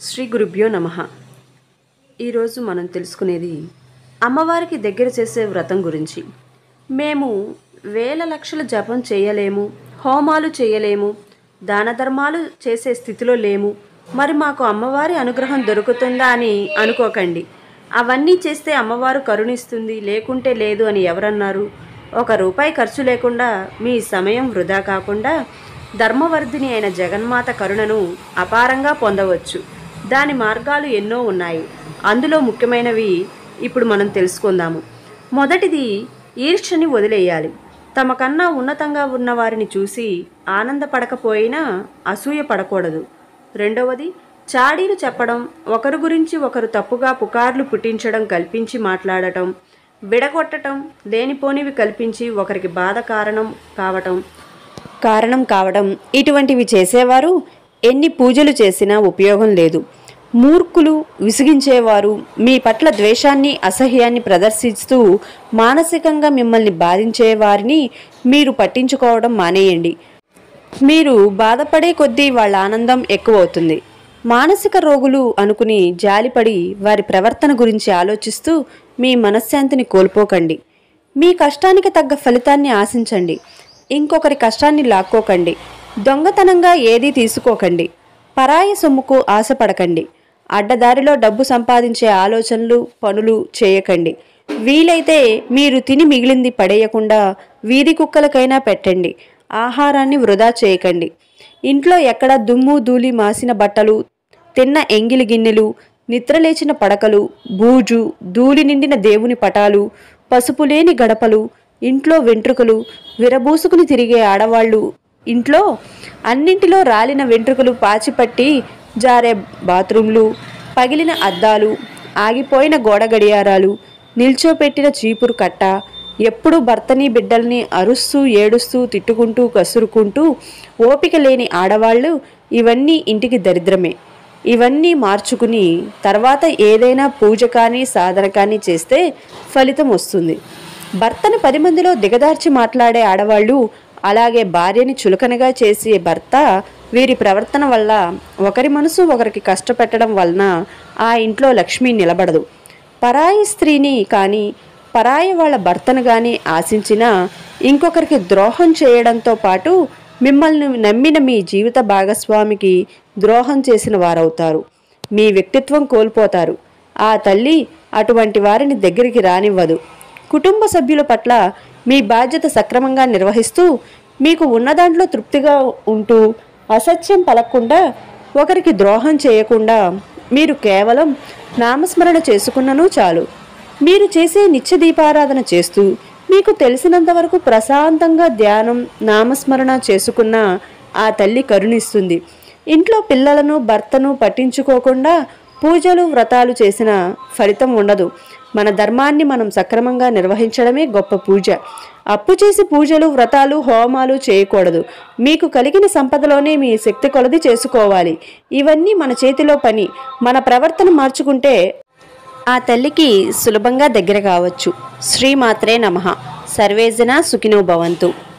శ్రీ గురుభ్యో నమ ఈరోజు మనం తెలుసుకునేది అమ్మవారికి దగ్గర చేసే వ్రతం గురించి మేము వేల లక్షల జపం చేయలేము హోమాలు చేయలేము దాన ధర్మాలు చేసే స్థితిలో లేము మరి మాకు అమ్మవారి అనుగ్రహం దొరుకుతుందా అని అనుకోకండి అవన్నీ చేస్తే అమ్మవారు కరుణిస్తుంది లేకుంటే లేదు అని ఎవరన్నారు ఒక రూపాయి ఖర్చు లేకుండా మీ సమయం వృధా కాకుండా ధర్మవర్ధిని అయిన జగన్మాత కరుణను అపారంగా పొందవచ్చు దాని మార్గాలు ఎన్నో ఉన్నాయి అందులో ముఖ్యమైనవి ఇప్పుడు మనం తెలుసుకుందాము మొదటిది ఈర్ష్యని వదిలేయాలి తమ కన్నా ఉన్నతంగా ఉన్న వారిని చూసి ఆనందపడకపోయినా అసూయ పడకూడదు రెండవది చాడీలు చెప్పడం ఒకరి గురించి ఒకరు తప్పుగా పుకార్లు పుట్టించడం కల్పించి మాట్లాడటం విడగొట్టడం లేనిపోనివి కల్పించి ఒకరికి బాధ కారణం కావటం కారణం కావడం ఇటువంటివి చేసేవారు ఎన్ని పూజలు చేసినా ఉపయోగం లేదు మూర్ఖులు విసిగించేవారు మీ పట్ల ద్వేషాన్ని అసహ్యాన్ని ప్రదర్శిస్తూ మానసికంగా మిమ్మల్ని బాధించే వారిని మీరు పట్టించుకోవడం మానేయండి మీరు బాధపడే కొద్దీ వాళ్ళ ఆనందం ఎక్కువవుతుంది మానసిక రోగులు అనుకుని జాలిపడి వారి ప్రవర్తన గురించి ఆలోచిస్తూ మీ మనశ్శాంతిని కోల్పోకండి మీ కష్టానికి తగ్గ ఫలితాన్ని ఆశించండి ఇంకొకరి కష్టాన్ని లాక్కోకండి దొంగతనంగా ఏదీ తీసుకోకండి పరాయి సొమ్ముకు ఆశపడకండి అడ్డదారిలో డబ్బు సంపాదించే ఆలోచనలు పనులు చేయకండి వీలైతే మీరు తిని మిగిలింది పడేయకుండా వీధి కుక్కలకైనా పెట్టండి ఆహారాన్ని వృధా చేయకండి ఇంట్లో ఎక్కడ దుమ్ము ధూళి మాసిన బట్టలు తిన్న ఎంగిలి గిన్నెలు నిద్రలేచిన పడకలు బూజు ధూళి నిండిన దేవుని పటాలు పసుపు లేని గడపలు ఇంట్లో వెంట్రుకలు విరబూసుకుని తిరిగే ఆడవాళ్ళు ఇంట్లో అన్నింటిలో రాలిన వెంట్రుకలు పాచిపట్టి జారే బాత్రూంలు పగిలిన అద్దాలు ఆగిపోయిన గోడ గడియారాలు నిల్చోపెట్టిన చీపురు కట్ట ఎప్పుడూ భర్తని బిడ్డల్ని అరుస్తూ ఏడుస్తూ తిట్టుకుంటూ కసురుకుంటూ ఓపిక లేని ఆడవాళ్ళు ఇవన్నీ ఇంటికి దరిద్రమే ఇవన్నీ మార్చుకుని తర్వాత ఏదైనా పూజ కానీ సాధన కానీ చేస్తే ఫలితం వస్తుంది భర్తను పది మందిలో దిగదార్చి మాట్లాడే ఆడవాళ్ళు అలాగే భార్యని చులకనగా చేసే భర్త వీరి ప్రవర్తన వల్ల ఒకరి మనసు ఒకరికి కష్టపెట్టడం వలన ఆ ఇంట్లో లక్ష్మి నిలబడదు పరాయి స్త్రీని కానీ పరాయి వాళ్ళ భర్తను కానీ ఆశించినా ఇంకొకరికి ద్రోహం చేయడంతో పాటు మిమ్మల్ని నమ్మిన మీ జీవిత భాగస్వామికి ద్రోహం చేసిన వారవుతారు మీ వ్యక్తిత్వం కోల్పోతారు ఆ తల్లి అటువంటి వారిని దగ్గరికి రానివ్వదు కుటుంబ సభ్యుల పట్ల మీ బాధ్యత సక్రమంగా నిర్వహిస్తూ మీకు ఉన్న దాంట్లో తృప్తిగా ఉంటూ అసత్యం పలకకుండా ఒకరికి ద్రోహం చేయకుండా మీరు కేవలం నామస్మరణ చేసుకున్ననూ చాలు మీరు చేసే నిత్య దీపారాధన చేస్తూ మీకు తెలిసినంత వరకు ప్రశాంతంగా ధ్యానం నామస్మరణ చేసుకున్న ఆ తల్లి కరుణిస్తుంది ఇంట్లో పిల్లలను భర్తను పట్టించుకోకుండా పూజలు వ్రతాలు చేసిన ఫలితం ఉండదు మన ధర్మాన్ని మనం సక్రమంగా నిర్వహించడమే గొప్ప పూజ అప్పు చేసి పూజలు వ్రతాలు హోమాలు చేయకూడదు మీకు కలిగిన సంపదలోనే మీ శక్తి కొలది చేసుకోవాలి ఇవన్నీ మన చేతిలో పని మన ప్రవర్తన మార్చుకుంటే ఆ తల్లికి సులభంగా దగ్గర కావచ్చు శ్రీమాత్రే నమ సర్వేజన సుఖినో భవంతు